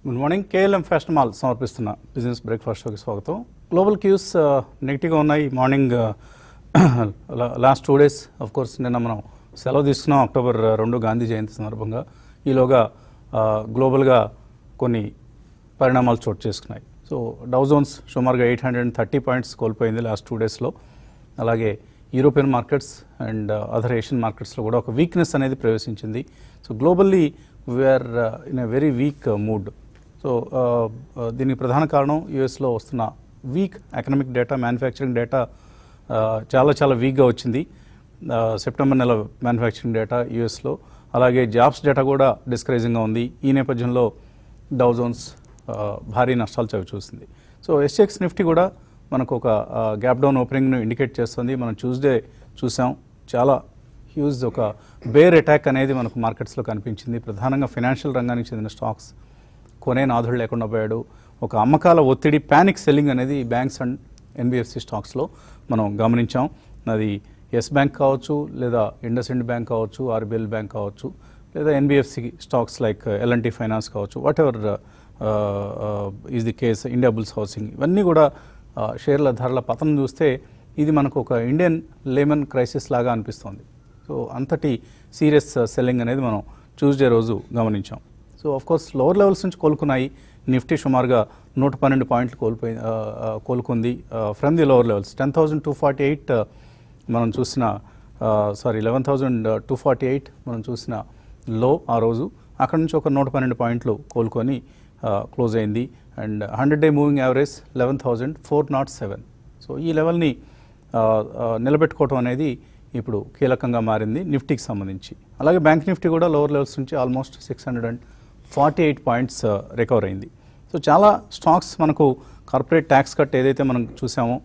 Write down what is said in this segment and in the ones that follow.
Good morning KLM fashion mall సమర్పిస్తున్న business breakfast షోకి స్వాగతం గ్లోబల్ క్యూస్ నెగిటివ్గా ఉన్నాయి morning last two days of course నిన్న మనం సెలవు తీసుకున్నాం అక్టోబర్ రెండు గాంధీ జయంతి సందర్భంగా ఈలోగా గ్లోబల్గా కొన్ని పరిణామాలు చోటు చేసుకున్నాయి సో డౌజోన్స్ సుమారుగా eight hundred and thirty points కోల్పోయింది లాస్ట్ టూ డేస్లో అలాగే European markets and other Asian మార్కెట్స్లో కూడా ఒక వీక్నెస్ అనేది ప్రవేశించింది so globally we are in a very weak mood so దీనికి ప్రధాన కారణం యుఎస్లో వస్తున్న weak economic data manufacturing data చాలా చాలా వీక్గా వచ్చింది సెప్టెంబర్ నెల మ్యానుఫ్యాక్చరింగ్ డేటా యుఎస్లో అలాగే జాబ్స్ డేటా కూడా డిస్కరేజింగ్గా ఉంది ఈ నేపథ్యంలో డౌజోన్స్ భారీ నష్టాలు చవి చూసింది సో ఎస్ఎక్స్ నిఫ్టీ కూడా మనకు ఒక గ్యాప్ డౌన్ ఓపెనింగ్ను ఇండికేట్ చేస్తుంది మనం ట్యూస్డే చూసాం చాలా హ్యూజ్ ఒక బేర్ అటాక్ అనేది మనకు మార్కెట్స్లో కనిపించింది ప్రధానంగా ఫైనాన్షియల్ రంగానికి చెందిన స్టాక్స్ కొనే నాథుడు లేకుండా పోయాడు ఒక అమ్మకాల ఒత్తిడి ప్యానిక్ సెల్లింగ్ అనేది బ్యాంక్స్ అండ్ ఎన్బిఎఫ్సి స్టాక్స్లో మనం గమనించాం అది ఎస్ బ్యాంక్ కావచ్చు లేదా ఇండస్ ఇండ్ బ్యాంక్ కావచ్చు ఆర్బిఎల్ బ్యాంక్ కావచ్చు లేదా NBFC stocks like L and T finance కావచ్చు whatever is the case Indiabulls housing ఇవన్నీ కూడా షేర్ల ధరల పతనం చూస్తే ఇది మనకు ఒక ఇండియన్ లేమన్ క్రైసిస్ లాగా అనిపిస్తుంది సో అంతటి సీరియస్ సెల్లింగ్ అనేది మనం ట్యూస్డే రోజు గమనించాం so of course lower levels నుంచి కోలుకున్నాయి నిఫ్టీ సుమారుగా నూట పన్నెండు పాయింట్లు కోల్పోయి కోలుకుంది from the lower levels ten thousand two forty eight మనం చూసిన sorry eleven thousand two forty eight మనం చూసిన లో ఆ రోజు అక్కడ నుంచి ఒక నూట పన్నెండు పాయింట్లు కోలుకొని క్లోజ్ అయింది and hundred day moving average eleven thousand four nought seven so ఈ లెవెల్ని నిలబెట్టుకోవటం అనేది ఇప్పుడు కీలకంగా మారింది నిఫ్టీకి సంబంధించి అలాగే బ్యాంక్ నిఫ్టీ కూడా లోవర్ లెవెల్స్ నుంచి almost six hundred and forty eight points recover అయింది సో చాలా స్టాక్స్ మనకు కార్పొరేట్ ట్యాక్స్ కట్ ఏదైతే మనం చూసామో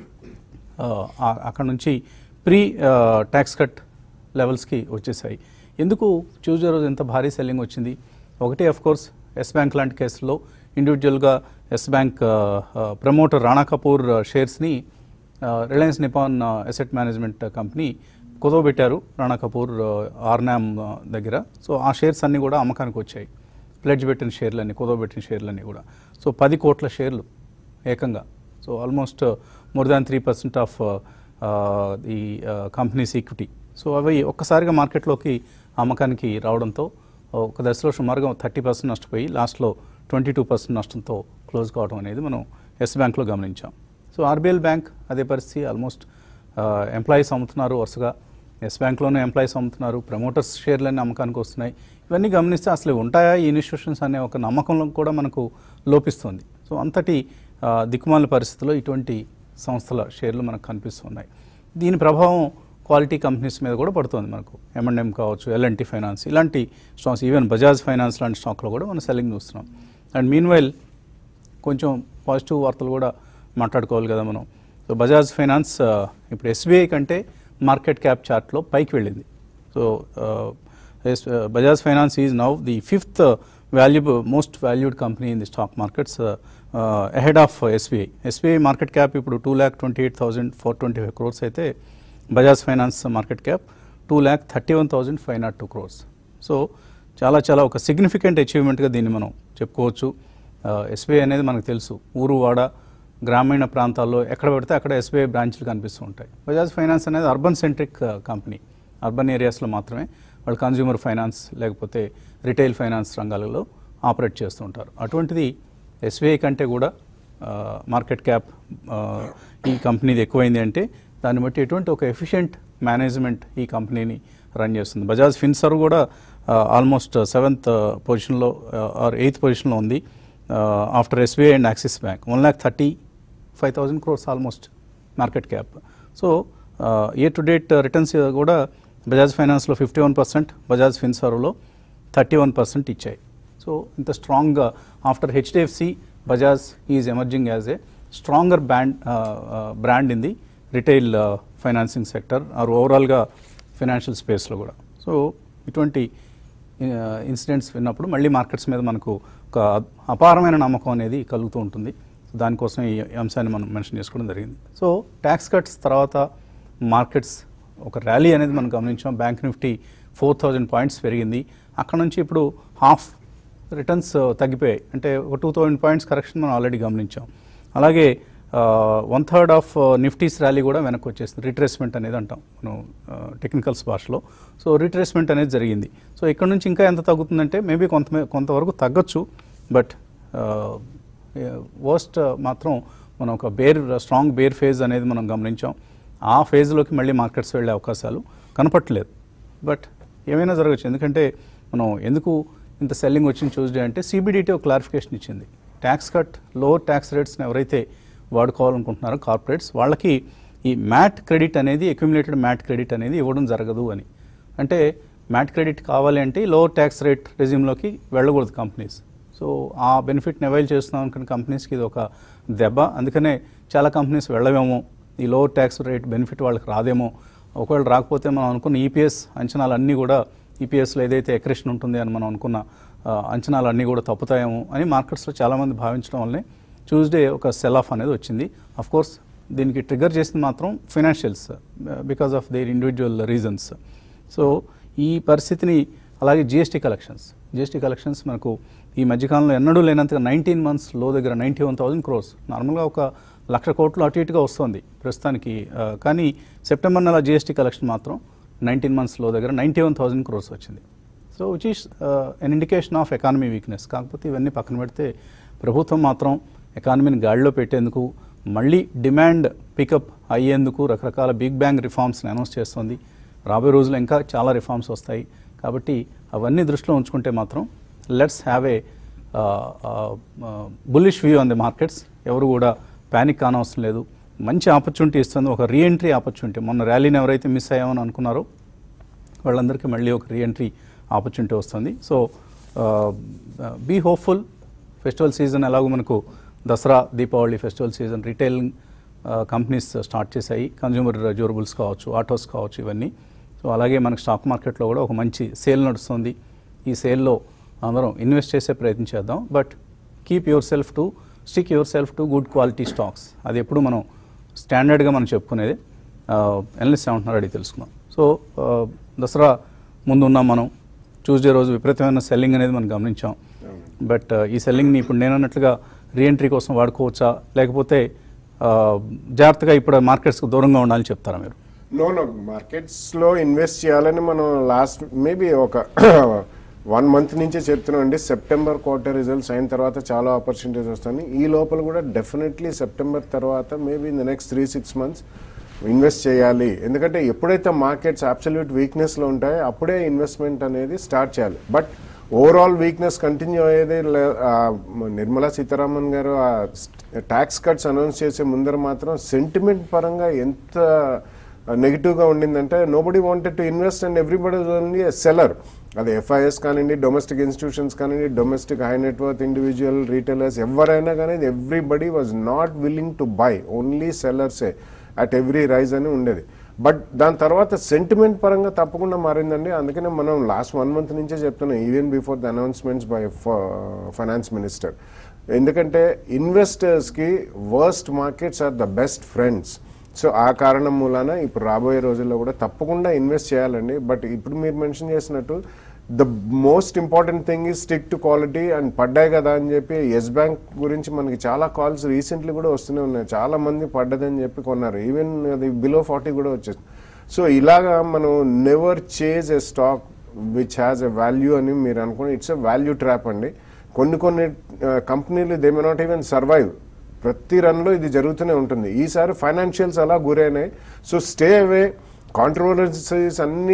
అక్కడ నుంచి ప్రీ ట్యాక్స్ కట్ లెవెల్స్కి వచ్చేసాయి ఎందుకు ట్యూస్డే రోజు ఎంత భారీ సెల్లింగ్ వచ్చింది ఒకటి అఫ్ కోర్స్ ఎస్ బ్యాంక్ లాంటి కేసుల్లో ఇండివిజువల్గా Yes Bank promoter Rana Kapoor షేర్స్ని Reliance Nippon asset management company కుదవబెట్టారు రాణా కపూర్ ఆర్నామ్ దగ్గర సో ఆ షేర్స్ అన్నీ కూడా అమ్మకానికి వచ్చాయి ప్లెడ్జ్ పెట్టిన షేర్లన్నీ కుదవబెట్టిన షేర్లన్నీ కూడా సో పది కోట్ల షేర్లు ఏకంగా so almost more than three percent of the companies equity so అవి ఒక్కసారిగా మార్కెట్లోకి అమ్మకానికి రావడంతో ఒక దశలో సుమారుగా థర్టీ పర్సెంట్ నష్టపోయి లాస్ట్లో ట్వంటీ టూ పర్సెంట్ నష్టంతో క్లోజ్ కావడం అనేది మనం ఎస్ బ్యాంక్లో గమనించాం సో ఆర్బీఎల్ బ్యాంక్ అదే పరిస్థితి ఆల్మోస్ట్ ఎంప్లాయీస్ అమ్ముతున్నారు వరుసగా ఎస్ బ్యాంక్లోనే ఎంప్లాయీస్ అమ్ముతున్నారు ప్రమోటర్స్ షేర్లన్నీ అమ్మకానికి వస్తున్నాయి ఇవన్నీ గమనిస్తే అసలు ఉంటాయా ఈ ఇన్స్టిట్యూషన్స్ అనే ఒక నమ్మకంలో కూడా మనకు లోపిస్తుంది సో అంతటి దిక్కుమాల పరిస్థితిలో ఇటువంటి సంస్థల షేర్లు మనకు కనిపిస్తున్నాయి దీని ప్రభావం క్వాలిటీ కంపెనీస్ మీద కూడా పడుతుంది మనకు ఎంఎండ్ఎం కావచ్చు ఎల్ఎన్టీ ఫైనాన్స్ ఇలాంటి స్టాక్స్ ఈవెన్ బజాజ్ ఫైనాన్స్ లాంటి స్టాక్లో కూడా మనం సెల్లింగ్ చూస్తున్నాం అండ్ మీన్ వైల్ కొంచెం పాజిటివ్ వార్తలు కూడా మాట్లాడుకోవాలి కదా మనం సో బజాజ్ ఫైనాన్స్ ఇప్పుడు ఎస్బీఐ కంటే మార్కెట్ క్యాప్ చార్ట్లో పైకి వెళ్ళింది so Bajaj finance is now the fifth valuable most valued company in the stock markets ahead of SBI SBI market cap ఇప్పుడు two lakh twenty eight thousand four twenty five crores అయితే Bajaj finance market cap two lakh thirty one thousand five naught two crores so చాలా చాలా ఒక significant అచీవ్మెంట్గా దీన్ని మనం చెప్పుకోవచ్చు SBI అనేది మనకు తెలుసు ఊరు వాడ గ్రామీణ ప్రాంతాల్లో ఎక్కడ పెడితే అక్కడ ఎస్బీఐ బ్రాంచ్లు కనిపిస్తూ ఉంటాయి బజాజ్ ఫైనాన్స్ అనేది అర్బన్ సెంట్రిక్ కంపెనీ అర్బన్ ఏరియాస్లో మాత్రమే వాళ్ళు కన్జ్యూమర్ ఫైనాన్స్ లేకపోతే రిటైల్ ఫైనాన్స్ రంగాలలో ఆపరేట్ చేస్తూ ఉంటారు అటువంటిది ఎస్బీఐ కంటే కూడా మార్కెట్ క్యాప్ ఈ కంపెనీది ఎక్కువైంది అంటే దాన్ని బట్టి ఎటువంటి ఒక ఎఫిషియెంట్ మేనేజ్మెంట్ ఈ కంపెనీని రన్ చేస్తుంది బజాజ్ ఫిన్సర్ కూడా ఆల్మోస్ట్ సెవెంత్ పొజిషన్లో ఆర్ ఎయిత్ పొజిషన్లో ఉంది after SBI and Axis bank one lakh thirty five thousand crores almost market cap so year to date returns కూడా బజాజ్ ఫైనాన్స్లో ఫిఫ్టీ వన్ పర్సెంట్ బజాజ్ ఫిన్సర్వ్లో థర్టీ వన్ పర్సెంట్ ఇచ్చాయి సో ఇంత స్ట్రాంగ్గా after HDFC Bajaj is emerging as a stronger band brand in the retail financing sector or ఓవరాల్గా financial స్పేస్లో కూడా so ఇటువంటి ఇన్సిడెంట్స్ విన్నప్పుడు మళ్ళీ మార్కెట్స్ మీద మనకు ఒక అపారమైన నమ్మకం అనేది కలుగుతూ ఉంటుంది దానికోసం ఈ అంశాన్ని మనం మెన్షన్ చేసుకోవడం జరిగింది సో ట్యాక్స్ కట్స్ తర్వాత మార్కెట్స్ ఒక ర్యాలీ అనేది మనం గమనించాం bank Nifty four thousand points పెరిగింది అక్కడ నుంచి ఇప్పుడు హాఫ్ రిటర్న్స్ తగ్గిపోయాయి అంటే ఒక టూ థౌజండ్ పాయింట్స్ కరెక్షన్ మనం ఆల్రెడీ గమనించాం అలాగే one third of Nifty's rally కూడా వెనక్కి వచ్చేసింది రిట్రేస్మెంట్ అనేది అంటాం మనం టెక్నికల్స్ భాషలో సో రిట్రేస్మెంట్ అనేది జరిగింది సో ఇక్కడ నుంచి ఇంకా ఎంత తగ్గుతుందంటే మేబీ కొంత కొంతవరకు తగ్గొచ్చు బట్ వర్స్ట్ మాత్రం మనం ఒక బేర్ స్ట్రాంగ్ బేర్ ఫేజ్ అనేది మనం గమనించాం ఆ ఫేజ్లోకి మళ్ళీ మార్కెట్స్ వెళ్ళే అవకాశాలు కనపట్లేదు బట్ ఏమైనా జరగచ్చు ఎందుకంటే మనం ఎందుకు ఇంత సెల్లింగ్ వచ్చింది ట్యూస్డే అంటే సిబిడిటీ ఒక క్లారిఫికేషన్ ఇచ్చింది ట్యాక్స్ కట్ లోవర్ ట్యాక్స్ రేట్స్ని ఎవరైతే వాడుకోవాలనుకుంటున్నారో కార్పొరేట్స్ వాళ్ళకి ఈ మ్యాట్ క్రెడిట్ అనేది అక్యుములేటెడ్ మ్యాట్ క్రెడిట్ అనేది ఇవ్వడం జరగదు అని అంటే మ్యాట్ క్రెడిట్ కావాలి అంటే లోవర్ ట్యాక్స్ రేట్ రెజ్యూమ్లోకి వెళ్ళకూడదు కంపెనీస్ సో ఆ బెనిఫిట్ని అవైల్ చేస్తున్నాం అనుకున్న కంపెనీస్కి ఇది ఒక దెబ్బ అందుకనే చాలా కంపెనీస్ వెళ్ళవేమో ఈ లోవర్ ట్యాక్స్ రేట్ బెనిఫిట్ వాళ్ళకి రాదేమో ఒకవేళ రాకపోతే మనం అనుకున్న ఈపీఎస్ అంచనాలు అన్నీ కూడా ఈపీఎస్లో ఏదైతే ఎక్రెషన్ ఉంటుంది అని మనం అనుకున్న ఆ, అంచనాలు అన్నీ కూడా తప్పుతాయేమో అని మార్కెట్స్లో చాలామంది భావించడం వల్లనే ట్యూస్డే ఒక సెల్ ఆఫ్ అనేది వచ్చింది అఫ్ కోర్స్ దీనికి ట్రిగర్ చేసింది మాత్రం financials because of their individual reasons so ఈ పరిస్థితిని అలాగే జిఎస్టీ కలెక్షన్స్ జిఎస్టీ కలెక్షన్స్ మనకు ఈ మధ్యకాలంలో ఎన్నడూ లేనంతగా నైన్టీన్ మంత్స్ లో దగ్గర నైంటీ వన్ థౌసండ్ క్రోర్స్ నార్మల్గా ఒక లక్ష కోట్లు అటు ఇటుగా వస్తుంది ప్రస్తుతానికి ఆ, కానీ సెప్టెంబర్ నెల జిఎస్టీ కలెక్షన్ మాత్రం నైన్టీన్ మంత్స్ లో దగ్గర నైంటీ వన్ థౌసండ్ క్రోర్స్ వచ్చింది so which is an indication of economy weakness కాకపోతే ఇవన్నీ పక్కన పెడితే ప్రభుత్వం మాత్రం ఎకానమీని గాడిలో పెట్టేందుకు మళ్ళీ డిమాండ్ పికప్ అయ్యేందుకు రకరకాల బిగ్ బ్యాంగ్ రిఫార్మ్స్ని అనౌన్స్ చేస్తుంది రాబోయే రోజుల్లో ఇంకా చాలా రిఫార్మ్స్ వస్తాయి కాబట్టి అవన్నీ దృష్టిలో ఉంచుకుంటే మాత్రం let's have a bullish view on the markets ఎవరు కూడా ప్యానిక్ కానవసరం లేదు మంచి ఆపర్చునిటీ ఇస్తుంది ఒక రీఎంట్రీ ఆపర్చునిటీ మొన్న ర్యాలీని ఎవరైతే మిస్ అయ్యామని అనుకున్నారో వాళ్ళందరికీ మళ్ళీ ఒక రీఎంట్రీ ఆపర్చునిటీ వస్తుంది so be hopeful festival season ఎలాగో మనకు Dasara Deepavali festival season retail companies start చేశాయి కన్జ్యూమర్ డ్యూరబుల్స్ కావచ్చు ఆటోస్ కావచ్చు ఇవన్నీ సో అలాగే మనకు స్టాక్ మార్కెట్లో కూడా ఒక మంచి సేల్ నడుస్తుంది ఈ సేల్లో అందరం ఇన్వెస్ట్ చేసే ప్రయత్నం చేద్దాం but keep yourself to stick yourself to good quality stocks అది ఎప్పుడు మనం స్టాండర్డ్గా మనం చెప్పుకునేది ఎనలిస్ట్ ఏమంటున్నారు అడిగి తెలుసుకుందాం సో ఆ, దసరా ముందు ఉన్నాం మనం ట్యూస్డే రోజు విపరీతమైన సెల్లింగ్ అనేది మనం గమనించాం బట్ ఈ సెల్లింగ్ని ఇప్పుడు నేను అన్నట్లుగా రీఎంట్రీ కోసం వాడుకోవచ్చా లేకపోతే ఆ, జాగ్రత్తగా ఇప్పుడు మార్కెట్స్కి దూరంగా ఉండాలని చెప్తారా మీరు నో నో మార్కెట్స్లో ఇన్వెస్ట్ చేయాలని మనం లాస్ట్ మేబీ ఒక వన్ మంత్ నుంచే చెప్తున్నాం అండి సెప్టెంబర్ క్వార్టర్ రిజల్ట్స్ అయిన తర్వాత చాలా ఆపర్చునిటీస్ వస్తాయి ఈ లోపల కూడా డెఫినెట్లీ సెప్టెంబర్ తర్వాత maybe in the next three six months invest చేయాలి ఎందుకంటే ఎప్పుడైతే మార్కెట్స్ అబ్సల్యూట్ వీక్నెస్లో ఉంటాయో అప్పుడే ఇన్వెస్ట్మెంట్ అనేది స్టార్ట్ చేయాలి బట్ ఓవరాల్ వీక్నెస్ కంటిన్యూ అయ్యేది లే- ఆ, నిర్మలా సీతారామన్ గారు ఆ ట్యాక్స్ కట్స్ అనౌన్స్ చేసే ముందర మాత్రం సెంటిమెంట్ పరంగా ఎంత నెగిటివ్గా ఉండిందంటే nobody wanted to invest and everybody only seller అది ఎఫ్ఐఎస్ కానివ్వండి డొమెస్టిక్ ఇన్స్టిట్యూషన్స్ కానివ్వండి domestic high net worth individual retailers ఎవరైనా కానీ everybody was not willing to buy only సెల్లర్సే అట్ ఎవ్రీ రైజ్ అని ఉండేది బట్ దాని తర్వాత సెంటిమెంట్ పరంగా తప్పకుండా మారిందండి అందుకనే మనం లాస్ట్ వన్ మంత్ నుంచే చెప్తున్నాం even before the announcements by finance minister ఎందుకంటే ఇన్వెస్టర్స్కి worst markets are the best friends so ఆ కారణం మూలాన ఇప్పుడు రాబోయే రోజుల్లో కూడా తప్పకుండా ఇన్వెస్ట్ చేయాలండి బట్ ఇప్పుడు మీరు మెన్షన్ చేసినట్టు ద మోస్ట్ ఇంపార్టెంట్ థింగ్ ఈ స్టిక్ టు క్వాలిటీ అండ్ పడ్డాయి కదా అని చెప్పి ఎస్ బ్యాంక్ గురించి మనకి చాలా కాల్స్ రీసెంట్లీ కూడా వస్తూనే ఉన్నాయి చాలా మంది పడ్డదని చెప్పి కొన్నారు ఈవెన్ అది బిలో ఫార్టీ కూడా వచ్చేసింది సో ఇలాగా మనం never chase a stock which has a value అని మీరు అనుకుని ఇట్స్ ఎ వాల్యూ ట్రాప్ అండి కొన్ని కొన్ని కంపెనీలు they may not even survive ప్రతి రన్లో ఇది జరుగుతూనే ఉంటుంది ఈసారి ఫైనాన్షియల్స్ అలా గురైనాయి సో స్టే అవే కాంట్రవర్సీస్ అన్నీ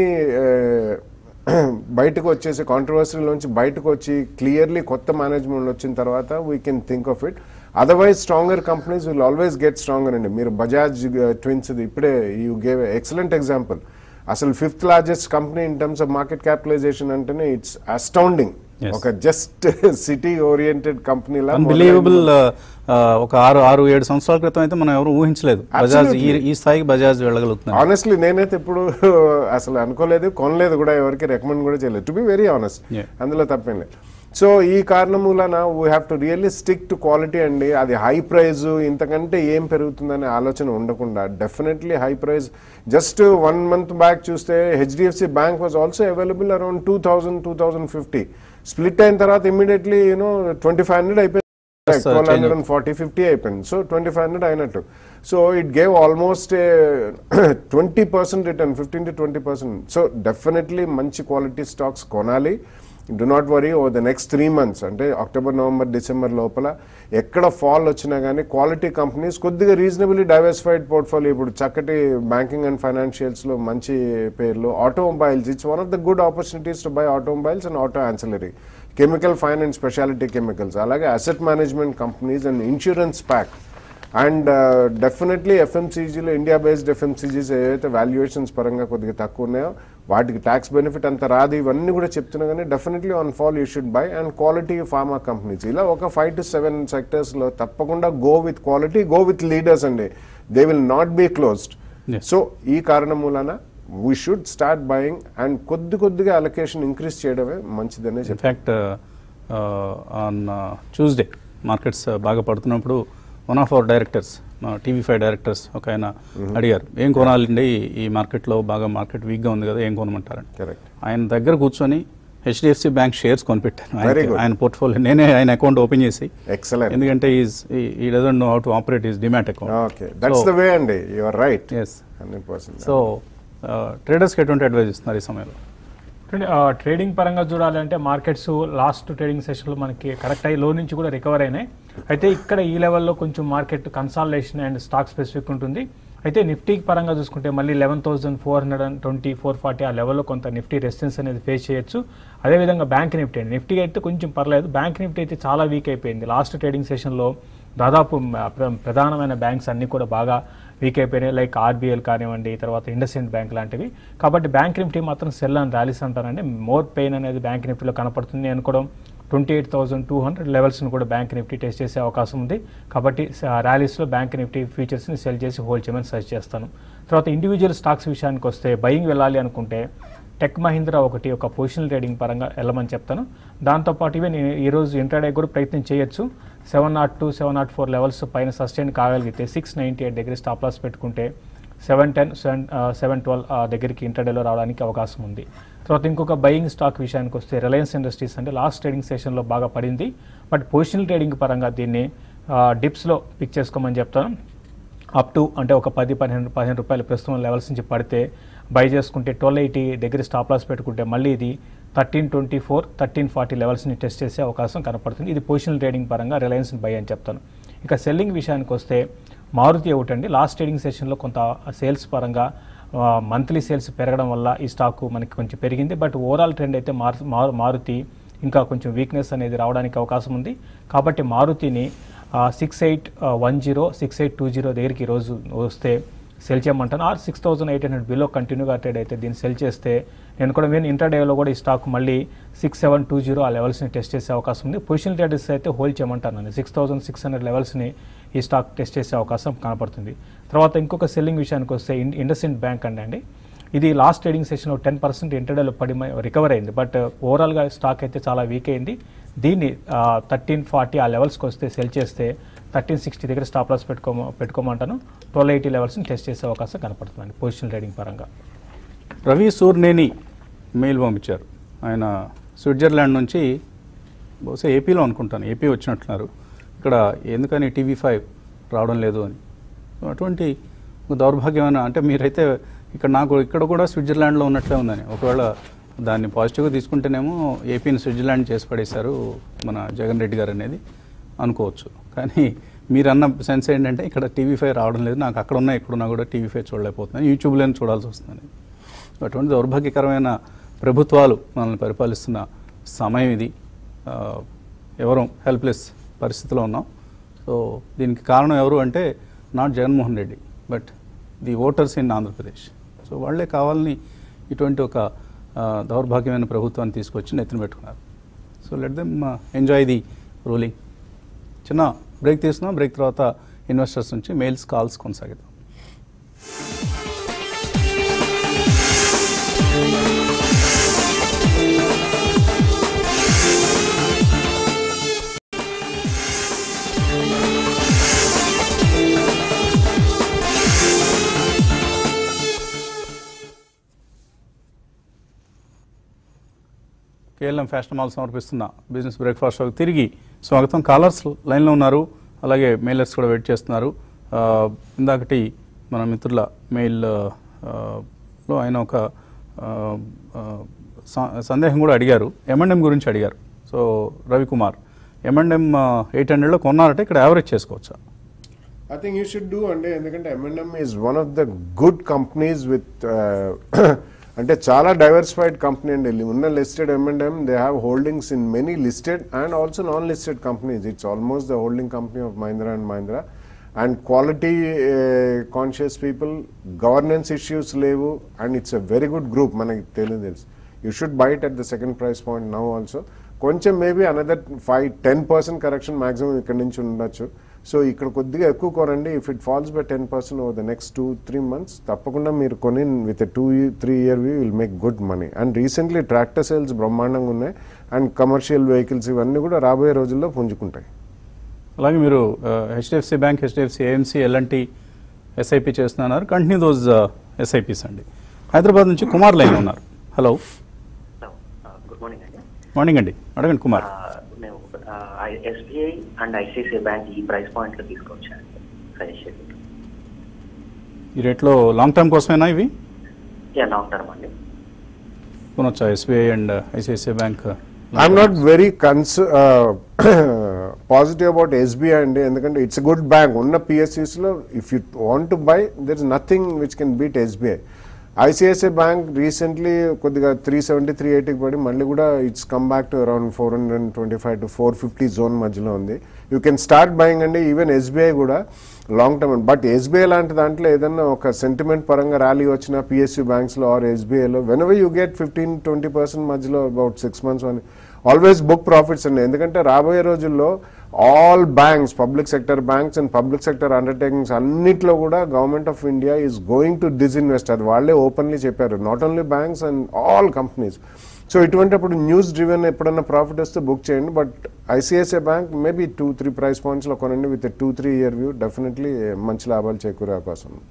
ఆ, బయటకు వచ్చేసి కాంట్రవర్సీలోంచి బయటకు వచ్చి క్లియర్లీ కొత్త మేనేజ్మెంట్ వచ్చిన తర్వాత we can think of it otherwise stronger companies will always get stronger అండి మీరు బజాజ్ ట్విన్స్ ఇప్పుడే యూ గేవ్ ఎక్సలెంట్ ఎగ్జాంపుల్ అసలు fifth largest company in terms of market capitalization అంటేనే ఇట్స్ అస్టౌండింగ్ Yes. ఒక జస్ట్ సిటీ ఓరియంటెడ్ కంపెనీ లా unbelievable ఒక ఆరు ఆరు ఏడు సంవత్సరాల క్రితం అయితే మనం ఎవరు ఊహించలేదు బజాజ్ ఈ ఈ స్థాయికి బజాజ్ వెళ్ళగలుగుతున్నారు ఆనెస్ట్లీ నేనైతే ఇప్పుడు అసలు అనుకోలేదు కొనలేదు కూడా ఎవరికి రికమెండ్ కూడా చేయలేదు to be very honest Yeah. అందులో తప్పేం లేదు సో ఈ కారణం మూలన we have to really stick to quality అండి అది హై ప్రైజ్ ఇంతకంటే ఏం పెరుగుతుందనే ఆలోచన ఉండకుండా definitely high price just one month back చూస్తే HDFC bank was also available around two thousand two thousand fifty split అయిన తర్వాత immediately you know twenty five hundred అయిపోయింది Yes, sir, twelve change hundred and forty fifty అయిపోయింది so twenty five hundred అయినట్టు so it gave almost twenty percent return fifteen to twenty percent so definitely మంచి quality stocks కొనాలి do not worry oh the next three months అంటే October November December లోపల ఎక్కడ fall వచ్చినా కానీ quality companies కొద్దిగా reasonably diversified portfolio ఇప్పుడు చక్కటి బ్యాంకింగ్ అండ్ ఫైనాన్షియల్స్లో మంచి పేర్లు automobiles it's one of the good opportunities to buy automobiles and auto ancillary chemical fine and speciality chemicals అలాగే asset management companies and insurance pack and definitely ఎఫ్ఎంసీజీలో India based FMCGs ఏవైతే valuations పరంగా కొద్దిగా తక్కువ ఉన్నాయో వాటికి ట్యాక్స్ బెనిఫిట్ అంత రాదు ఇవన్నీ కూడా చెప్తున్నా కానీ definitely on fall you should buy and quality pharma companies ఇలా ఒక ఫైవ్ టు సెవెన్ సెక్టర్స్లో తప్పకుండా go with quality go with leaders అండి they will not be closed Yes. So ఈ కారణం మూలన we should start buying and కొద్ది కొద్దిగా అలొకేషన్ ఇంక్రీజ్ చేయడమే మంచిదనే చెప్తాను ఇన్ఫ్యాక్ట్ ఆన్ ట్యూస్డే మార్కెట్స్ బాగా పడుతున్నప్పుడు వన్ ఆఫ్ అవర్ డైరెక్టర్స్ మా టీవీ ఫైవ్ డైరెక్టర్స్ ఒక ఆయన అడిగారు ఏం కొనాలండి ఈ మార్కెట్లో బాగా మార్కెట్ వీక్గా ఉంది కదా ఏం కొనమంటారని కరెక్ట్ ఆయన దగ్గర కూర్చొని హెచ్డిఎఫ్సి బ్యాంక్ షేర్స్ కొనిపెట్టాను Very ఆయనకి- good. ఆయన పోర్ట్ఫోలియో నేనే ఆయన అకౌంట్ ఓపెన్ చేసి ఎక్సలెంట్ ఎందుకంటే he's he doesn't know how to operate his demat account okay that's the way అండి you're right yes hundred percent so ట్రేడర్స్కి ఎటువంటి అడ్వైజ్ ఇస్తున్నారు ఈ సమయంలో చూడండి, ఆ, ట్రేడింగ్ పరంగా చూడాలంటే మార్కెట్స్ లాస్ట్ ట్రేడింగ్ సెషన్లో మనకి కరెక్ట్ అయ్యి లో నుంచి కూడా రికవర్ అయినాయి అయితే ఇక్కడ ఈ లెవెల్లో కొంచెం market consolidation and stock specific ఉంటుంది అయితే నిఫ్టీ పరంగా చూసుకుంటే మళ్ళీ eleven thousand four hundred and twenty four forty ఆ లెవెల్లో కొంత నిఫ్టీ రెసిస్టెన్స్ అనేది ఫేస్ చేయొచ్చు అదేవిధంగా బ్యాంక్ నిఫ్టీ అండి నిఫ్టీ అయితే కొంచెం పర్లేదు బ్యాంక్ నిఫ్టీ అయితే చాలా వీక్ అయిపోయింది లాస్ట్ ట్రేడింగ్ సెషన్లో దాదాపు మ- ప్ర- ప్రధానమైన బ్యాంక్స్ అన్నీ కూడా బాగా వీక్ అయిపోయినాయి లైక్ ఆర్బీఎల్ కానివ్వండి తర్వాత ఇండస్ఇండ్ బ్యాంక్ లాంటివి కాబట్టి బ్యాంక్ నిఫ్టీ మాత్రం సెల్ అండ్ ర్యాలీస్ అంటారండి మోర్ పెయిన్ అనేది బ్యాంక్ నిఫ్టీలో కనపడుతుంది నేను కూడా twenty eight thousand two hundred లెవెల్స్ని కూడా బ్యాంక్ నిఫ్టీ టెస్ట్ చేసే అవకాశం ఉంది కాబట్టి ర్యాలీస్లో బ్యాంక్ నిఫ్టీ ఫ్యూచర్స్ని సెల్ చేసి హోల్డ్ చేయమని సజెస్ట్ చేస్తాను తర్వాత ఇండివిజువల్ స్టాక్స్ విషయానికి వస్తే బయింగ్ వెళ్ళాలి అనుకుంటే టెక్ మహీంద్రా ఒకటి ఒక పొజిషనల్ ట్రేడింగ్ పరంగా వెళ్ళమని చెప్తాను దాంతోపాటు ఈవెన్ ఈ- ఈరోజు ఇంట్రాడే కూడా ప్రయత్నం చేయొచ్చు seven naught two seven naught four levels పైన సస్టైన్ కాగలిగితే సిక్స్ నైంటీ ఎయిట్ దగ్గర స్టాప్ లాస్ పెట్టుకుంటే seven ten seven seven twelve దగ్గరికి ఇంటర్డేలో రావడానికి అవకాశం ఉంది తర్వాత ఇంకొక బయింగ్ స్టాక్ విషయానికి వస్తే రిలయన్స్ ఇండస్ట్రీస్ అంటే లాస్ట్ ట్రేడింగ్ సెషన్లో బాగా పడింది బట్ పొజిషనల్ ట్రేడింగ్ పరంగా దీన్ని డిప్స్లో పిక్ చేసుకోమని చెప్తాను అప్ టు అంటే ఒక పది పదిహేను పదిహేను రూపాయలు ప్రస్తుతం లెవెల్స్ నుంచి పడితే బై చేసుకుంటే ట్వెల్వ్ ఎయిటీ దగ్గర స్టాప్ లాస్ పెట్టుకుంటే మళ్ళీ ఇది thirteen twenty four thirteen forty లెవెల్స్ని టెస్ట్ చేసే అవకాశం కనపడుతుంది ఇది పొజిషనల్ ట్రేడింగ్ పరంగా రిలయన్స్ని బై అని చెప్తాను ఇక సెల్లింగ్ విషయానికి వస్తే మారుతి ఒకటండి లాస్ట్ ట్రేడింగ్ సెషన్లో కొంత సేల్స్ పరంగా మంత్లీ సేల్స్ పెరగడం వల్ల ఈ స్టాక్ మనకి కొంచెం పెరిగింది బట్ ఓవరాల్ ట్రెండ్ అయితే మారు మారు- మారుతి ఇంకా కొంచెం వీక్నెస్ అనేది రావడానికి అవకాశం ఉంది కాబట్టి మారుతిని six eight one zero six eight two zero దగ్గరికి ఈరోజు వస్తే సెల్ చేయమంటాను or six thousand eight hundred below కంటిన్యూగా ట్రేడ్ అయితే దీన్ని సెల్ చేస్తే నేను కూడా నేను ఇంటర్డేలో కూడా ఈ స్టాక్ మళ్ళీ సిక్స్ సెవెన్ టూ జీరో ఆ లెవెల్స్ని టెస్ట్ చేసే అవకాశం ఉంది పొజిషన్ ట్రేడర్స్ అయితే హోల్డ్ చేయమంటాను సిక్స్ థౌసండ్ సిక్స్ హండ్రెడ్ లెవెల్స్ని ఈ స్టాక్ టెస్ట్ చేసే అవకాశం కనపడుతుంది తర్వాత ఇంకొక సెల్లింగ్ విషయానికి వస్తే ఇన్ ఇండస్ఇండ్ బ్యాంక్ అండి అండి ఇది లాస్ట్ ట్రేడింగ్ సెషన్లో టెన్ పర్సెంట్ ఇంటర్డేలో పడి రికవర్ అయింది బట్ ఓవరాల్గా స్టాక్ అయితే చాలా వీక్ అయింది దీన్ని థర్టీన్ ఫార్టీ ఆ లెవెల్స్కి వస్తే సెల్ చేస్తే థర్టీన్ సిక్స్టీ దగ్గర స్టాప్ లాస్ పెట్టుకోమ పెట్టుకోమంటాను ట్వెల్వ్ ఎయిటీ లెవెల్స్ని టెస్ట్ చేసే అవకాశం కనపడుతుందండి పొజిషన్ ట్రేడింగ్ పరంగా రవి సూర్నేని మెయిల్ పంపించారు ఆయన స్విట్జర్లాండ్ నుంచి బహుశా ఏపీలో అనుకుంటాను ఏపీ వచ్చినట్లున్నారు ఇక్కడ ఎందుకని టీవీ ఫైవ్ రావడం లేదు అని అటువంటి ఒక దౌర్భాగ్యమైన అంటే మీరైతే ఇక్కడ నాకు ఇక్కడ కూడా స్విట్జర్లాండ్లో ఉన్నట్లే ఉందని ఒకవేళ దాన్ని పాజిటివ్గా తీసుకుంటేనేమో ఏపీని స్విట్జర్లాండ్ చేసి పడేశారు మన జగన్ రెడ్డి గారు అనేది అనుకోవచ్చు కానీ మీరు అన్న సెన్స్ ఏంటంటే ఇక్కడ టీవీ ఫైవ్ రావడం లేదు నాకు అక్కడ ఉన్నా ఇక్కడున్నా కూడా టీవీ ఫైవ్ చూడలేకపోతున్నాను యూట్యూబ్లోనే చూడాల్సి వస్తుంది అటువంటి దౌర్భాగ్యకరమైన ప్రభుత్వాలు మనల్ని పరిపాలిస్తున్న సమయం ఇది ఆ, ఎవరు హెల్ప్లెస్ పరిస్థితిలో ఉన్నాం సో దీనికి కారణం ఎవరు అంటే not Jaganmohan Reddy but the voters in Andhra Pradesh so వాళ్ళే కావాలని ఇటువంటి ఒక ఆ, దౌర్భాగ్యమైన ప్రభుత్వాన్ని తీసుకొచ్చి నెత్తిన పెట్టుకున్నారు so let them enjoy the ruling చిన్న బ్రేక్ తీసుకున్నాం బ్రేక్ తర్వాత ఇన్వెస్టర్స్ నుంచి మెయిల్స్ కాల్స్ కొనసాగిద్దాం కేఎల్ఎం ఫ్యాషన్ మాల్ సమర్పిస్తున్న బిజినెస్ బ్రేక్ఫాస్ట్ షోకి తిరిగి స్వాగతం కాలర్స్ లైన్లో ఉన్నారు అలాగే మెయిలర్స్ కూడా వెయిట్ చేస్తున్నారు ఆ, ఇందాకటి మన మిత్రుల మెయిల్ ఆ, లో ఆయన ఒక ఆ, ఆ, స- సందేహం కూడా అడిగారు ఎంఎండ్ఎం గురించి అడిగారు సో రవికుమార్ ఎంఎండ్ఎం ఎయిట్ హండ్రెడ్లో కొన్నారంటే ఇక్కడ యావరేజ్ చేసుకోవచ్చా I think you should do అంటే ఎందుకంటే ఎంఎన్ఎం is one of the good companies with అంటే చాలా డైవర్సిఫైడ్ కంపెనీ అండి ఉన్న లిస్టెడ్ ఎంఎన్ఎం they have holdings in many listed and also non listed companies it's almost the holding company of Mahindra and Mahindra and quality conscious people governance issues లేవు and it's a very good group మనకి తెలియదు తెలుసు you should buy it at the second price point now also కొంచెం maybe another five ten percent correction maximum ఇక్కడ నుంచి ఉండొచ్చు so ఇక్కడ కొద్దిగా ఎక్కువ కొనండి if it falls by ten percent over the next two three months తప్పకుండా మీరు కొని with two three year view will make good money and recently tractor sales బ్రహ్మాండంగా ఉన్నాయి అండ్ కమర్షియల్ వెహికల్స్ ఇవన్నీ కూడా రాబోయే రోజుల్లో పుంజుకుంటాయి అలాగే మీరు HDFC bank HDFC AMC L and T SIP చేస్తున్నారు కంటిన్యూ దోస్ ఎస్ఐపిస్ అండి హైదరాబాద్ నుంచి కుమార్ లైన్ ఉన్నారు హలో గుడ్ మార్నింగ్ అండి మార్నింగ్ అండి అడగండి కుమార్ ఆ, మేము ఎస్బీఐ అండ్ ఐసిఐసిఐ బ్యాంక్ ఈ ప్రైస్ పాయింట్లో తీసుకొచ్చాను సజెస్ట్ చేయండి ఈ రేట్లో లాంగ్ టర్మ్ కోసమేనా ఇవి యా లాంగ్ టర్మ్ అండి కొనొచ్చా SBI and ICICI bank I'm not very cons positive about SBI అండి ఎందుకంటే ఇట్స్ గుడ్ బ్యాంక్ ఉన్న పిఎస్సిస్లో if you want to buy there is nothing which can beat SBI ICICI bank recently కొద్దిగా three seventy three ఎయిటీకి పడి మళ్ళీ కూడా it's come back to around four hundred twenty five to four fifty zone మధ్యలో ఉంది you can start buying అండి even SBI కూడా long term but SBI లాంటి దాంట్లో ఏదన్నా ఒక సెంటిమెంట్ పరంగా ర్యాలీ వచ్చిన పిఎస్యూ బ్యాంక్స్లో ఆర్ ఎస్బీఐలో whenever you get fifteen twenty percent మధ్యలో అబౌట్ సిక్స్ మంత్స్ అని ఆల్వేస్ బుక్ ప్రాఫిట్స్ అండి ఎందుకంటే రాబోయే రోజుల్లో all banks public sector banks and public sector undertakings అన్నిట్లో కూడా government of India is going to disinvest అది వాళ్ళే ఓపెన్లీ చెప్పారు not only banks and all companies so ఇటువంటిప్పుడు న్యూస్ డ్రివెన్ ఎప్పుడన్నా ప్రాఫిట్ వస్తే బుక్ చేయండి but ICICI bank maybe two three price పాయింట్స్లో కొనండి with two three year view definitely మంచి లాభాలు చేకూరే అవకాశం ఉంది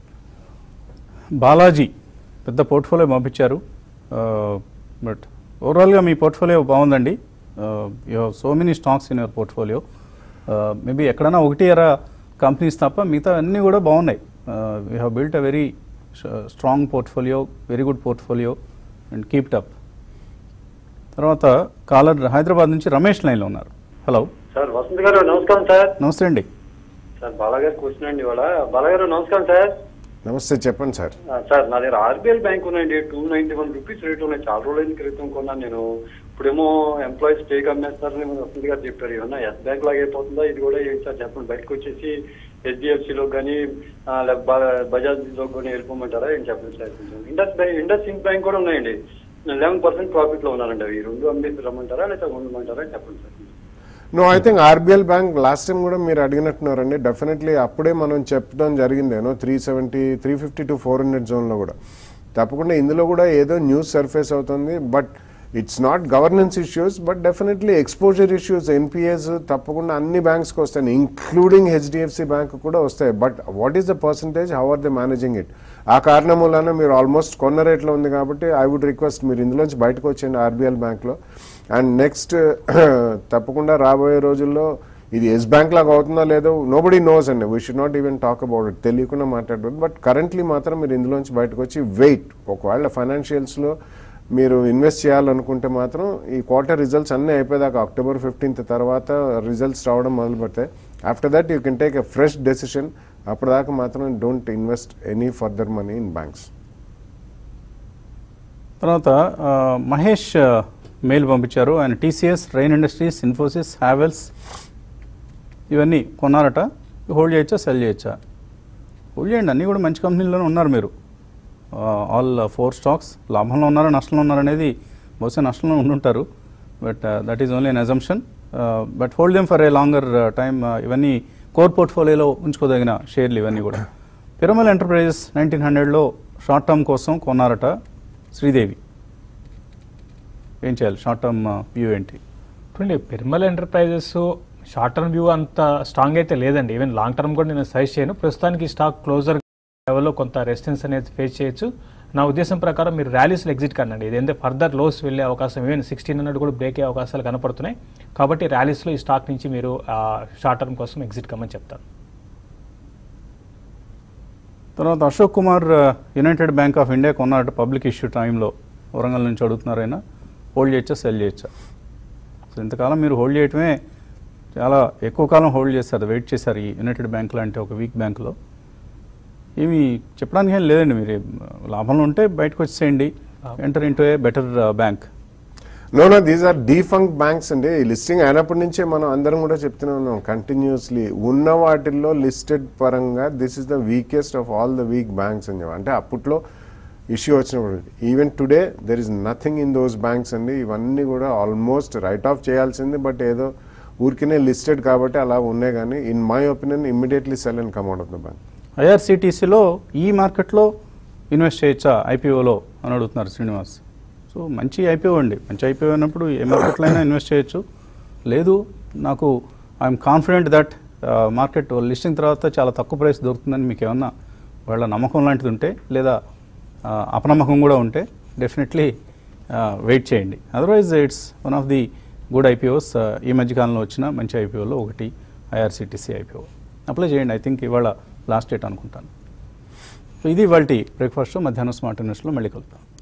బాలాజీ పెద్ద పోర్ట్ఫోలియో పంపించారు బట్ ఓవరాల్గా మీ పోర్ట్ఫోలియో బాగుందండి you have so many stocks in your portfolio maybe ఎక్కడైనా ఒకటి అరా కంపెనీస్ తప్ప మిగతా అన్నీ కూడా బాగున్నాయి you have built a very strong portfolio very good portfolio and keep up తర్వాత కాలర్ హైదరాబాద్ నుంచి రమేష్ లైన్లో ఉన్నారు హలో సార్ వసంత్ గారు నమస్కారం సార్ నమస్తే అండి సార్ బాలాగారు కూర్చున్నాండి ఇవాళ బాలాగారు నమస్కారం సార్ నమస్తే చెప్పండి సార్ ఆ, సార్ నా దగ్గర ఆర్బీఎల్ బ్యాంక్ ఉన్నాయండి two ninety one rupees rate ఉన్నాయి చాలా రోజుల క్రితం కొన్నాను నేను ఇప్పుడేమో ఎంప్లాయీస్ స్టేక్ అమ్మేస్తారని వసంత్ గారు చెప్పారు ఏమన్నా ఎస్ బ్యాంక్ లాగా అయిపోతుందా ఇది కూడా ఏంటి సార్ చెప్పండి బయటకు వచ్చేసి హెచ్డిఎఫ్సిలో కానీ బజాజ్ లో కానీ వెళ్ళిపోమంటారా ఏం చెప్పండి సార్ కొంచెం Indus bank IndusInd bank కూడా ఉన్నాయండి లెవెన్ పర్సెంట్ ప్రాఫిట్ లో ఉన్నారండి అవి ఈ రెండు అమ్మేసి రమ్మంటారా లేదా ఉండమంటారా చెప్పండి sir no I think RBL bank last time కూడా మీరు అడిగినట్టున్నారండి డెఫినెట్లీ అప్పుడే మనం చెప్పడం జరిగిందేనో three seventy three fifty to four hundred జోన్లో కూడా తప్పకుండా ఇందులో కూడా ఏదో న్యూస్ సర్ఫేస్ అవుతుంది but it's not governance issues but definitely exposure issues NPAs తప్పకుండా అన్ని బ్యాంక్స్కి వస్తాయి ఇంక్లూడింగ్ హెచ్డిఎఫ్సి బ్యాంక్ కూడా వస్తాయి but what is the percentage how are they managing it ఆ కారణం వలన మీరు ఆల్మోస్ట్ కొన్న రేట్లో ఉంది కాబట్టి ఐ వుడ్ రిక్వెస్ట్ మీరు ఇందులోంచి బయటకు వచ్చేయండి ఆర్బీఎల్ బ్యాంక్లో అండ్ నెక్స్ట్ తప్పకుండా రాబోయే రోజుల్లో ఇది ఎస్ బ్యాంక్ లాగా అవుతుందో లేదో నోబడి నోస్ అండి we should not even talk about it తెలియకుండా మాట్లాడదు బట్ కరెంట్లీ మాత్రం మీరు ఇందులోంచి బయటకు వచ్చి వెయిట్ ఒకవేళ ఫైనాన్షియల్స్లో మీరు ఇన్వెస్ట్ చేయాలనుకుంటే మాత్రం ఈ క్వార్టర్ రిజల్ట్స్ అన్నీ అయిపోయేదాకా అక్టోబర్ ఫిఫ్టీన్త్ తర్వాత రిజల్ట్స్ రావడం మొదలు పెడతాయి after that you can take a fresh decision అప్పటిదాకా మాత్రం don't invest any further money in banks తర్వాత ఆ, మహేష్ ఆ, మెయిల్ పంపించారు ఆయన TCS Rain Industries Infosys Havells ఇవన్నీ కొన్నారట హోల్డ్ చేయొచ్చా సెల్ చేయొచ్చా హోల్డ్ చేయండి అన్నీ కూడా మంచి కంపెనీలోనే ఉన్నారు మీరు ఆల్ ఫోర్ స్టాక్స్ లాభంలో ఉన్నారా నష్టంలో ఉన్నారా అనేది బహుశా నష్టంలో ఉండుంటారు but that is only an assumption but hold them for a longer time ఇవన్నీ కోర్ పోర్ట్ఫోలియోలో ఉంచుకోదగిన షేర్లు ఇవన్నీ కూడా పిరమల్ ఎంటర్ప్రైజెస్ నైన్టీన్ హండ్రెడ్లో షార్ట్ టర్మ్ కోసం కొన్నారట శ్రీదేవి ఏం చేయాలి షార్ట్ టర్మ్ వ్యూ ఏంటి చూడండి Piramal Enterprises short term view అంత స్ట్రాంగ్ అయితే లేదండి ఈవెన్ లాంగ్ టర్మ్ కూడా నేను సజెస్ట్ చేయను ప్రస్తుతానికి స్టాక్ క్లోజర్ లెవెల్లో కొంత రెసిస్టెన్స్ అనేది ఫేస్ చేయొచ్చు నా ఉద్దేశం ప్రకారం మీరు ర్యాలీస్లో ఎగ్జిట్ కనండి ఇదేంటే ఫర్దర్ లోస్ వెళ్ళే అవకాశం ఈవెన్ సిక్స్టీన్ హండ్రెడ్ కూడా బ్రేక్ అయ్యే అవకాశాలు కనపడుతున్నాయి కాబట్టి ర్యాలీస్లో ఈ స్టాక్ నుంచి మీరు షార్ట్ టర్మ్ కోసం ఎగ్జిట్ కమ్మని చెప్తాను తర్వాత అశోక్ కుమార్ ఆ, యునైటెడ్ బ్యాంక్ ఆఫ్ ఇండియా కొన్నాడు పబ్లిక్ ఇష్యూ టైంలో వరంగల్ నుంచి అడుగుతున్నారైనా హోల్డ్ చేయొచ్చా సెల్ చేయొచ్చా సో ఇంతకాలం మీరు హోల్డ్ చేయటమే చాలా ఎక్కువ కాలం హోల్డ్ చేస్తారు వెయిట్ చేశారు ఈ యునైటెడ్ బ్యాంక్ లాంటి ఒక వీక్ బ్యాంకులో ఏమి చెప్పడానికి ఏం లేదండి మీరు లాభంలో ఉంటే బయటకు వచ్చేయండి enter into a better bank no no these are defunct banks అండి ఈ లిస్టింగ్ అయినప్పటి నుంచే మనం అందరం కూడా చెప్తూనే ఉన్నాం కంటిన్యూస్లీ ఉన్న వాటిల్లో లిస్టెడ్ పరంగా this is the weakest of all the weak banks అని చెప్పి అంటే అప్పట్లో ఇష్యూ వచ్చినప్పుడు even today there is nothing in those banks అండి ఇవన్నీ కూడా ఆల్మోస్ట్ రైట్ ఆఫ్ చేయాల్సింది బట్ ఏదో ఊరికినే లిస్టెడ్ కాబట్టి అలా ఉన్నాయి కానీ in my opinion immediately sell and come out of the bank ఐఆర్సిటీసీలో ఈ మార్కెట్లో ఇన్వెస్ట్ చేయొచ్చా ఐపీఓలో అని అడుగుతున్నారు శ్రీనివాస్ సో మంచి ఐపీఓ అండి మంచి ఐపీఓ అయినప్పుడు ఏ మార్కెట్లో అయినా ఇన్వెస్ట్ చేయొచ్చు లేదు నాకు I'm confident that market listing తర్వాత చాలా తక్కువ ప్రైస్ దొరుకుతుందని మీకు ఏమన్నా వాళ్ళ నమ్మకం లాంటిది ఉంటే లేదా ఆ, అపనమ్మకం కూడా ఉంటే డెఫినెట్లీ వెయిట్ చేయండి otherwise it's one of the good IPOs ఈ మధ్యకాలంలో వచ్చిన మంచి ఐపీఓలో ఒకటి ఐఆర్సిటీసీ ఐపీఓ అప్లై చేయండి ఐ థింక్ ఇవాళ లాస్ట్ డేట్ అనుకుంటాను సో ఇది ఇవాళ బ్రేక్ఫాస్ట్ మధ్యాహ్నం స్మార్ట్ ఇన్వెస్ట్లో మళ్ళీ కలుద్దాం